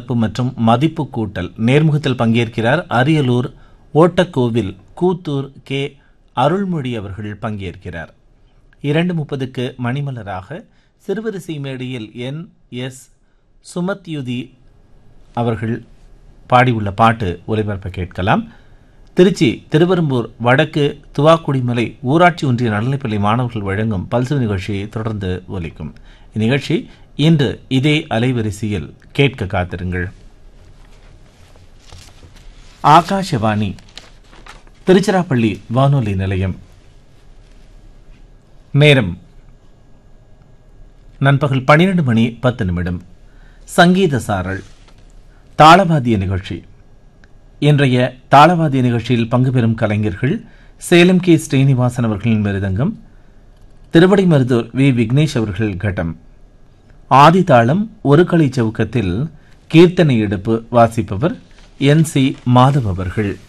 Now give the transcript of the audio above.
வளர்ப்பு மற்றும் மதிப்பு கூட்டல் நேர்முகத்தில் பங்கேற்கிறார் அரியலூர் ஓட்டக்கோவில் கூத்தூர் கே அருள்மொழி அவர்கள் பங்கேற்கிறார் இரண்டு முப்பதுக்கு மணிமலராக சிறுவரிசை மேடையில் என் எஸ் சுமத்யுதி அவர்கள் பாடியுள்ள பாட்டு ஒலிபரப்ப கேட்கலாம் திருச்சி திருவெரும்பூர் வடக்கு துவாக்குடிமலை ஊராட்சி ஒன்றிய நடுநிலைப்பள்ளி மாணவர்கள் வழங்கும் பல்சு நிகழ்ச்சியை தொடர்ந்து ஒலிக்கும் இந்நிகழ்ச்சி இன்று இதே அலைவரிசையில் கேட்க காத்திருங்கள் ஆகாஷவாணி திருச்சிராப்பள்ளி வானொலி நிலையம் நேரம் நண்பகல் பன்னிரண்டு மணி பத்து நிமிடம் சங்கீத சாரல் தாளவாதிய நிகழ்ச்சி இன்றைய தாளவாதிய நிகழ்ச்சியில் பங்கு பெறும் கலைஞர்கள் சேலம் கே ஸ்ரீனிவாசன் அவர்களின் மிருதங்கம் திருவடிமருதூர் வி விக்னேஷ் அவர்கள் கட்டம் ஆதி தாளம் ஒரு களி சவுக்கத்தில் கீர்த்தனை எடுப்பு வாசிப்பவர் என் சி மாதவ் அவர்கள்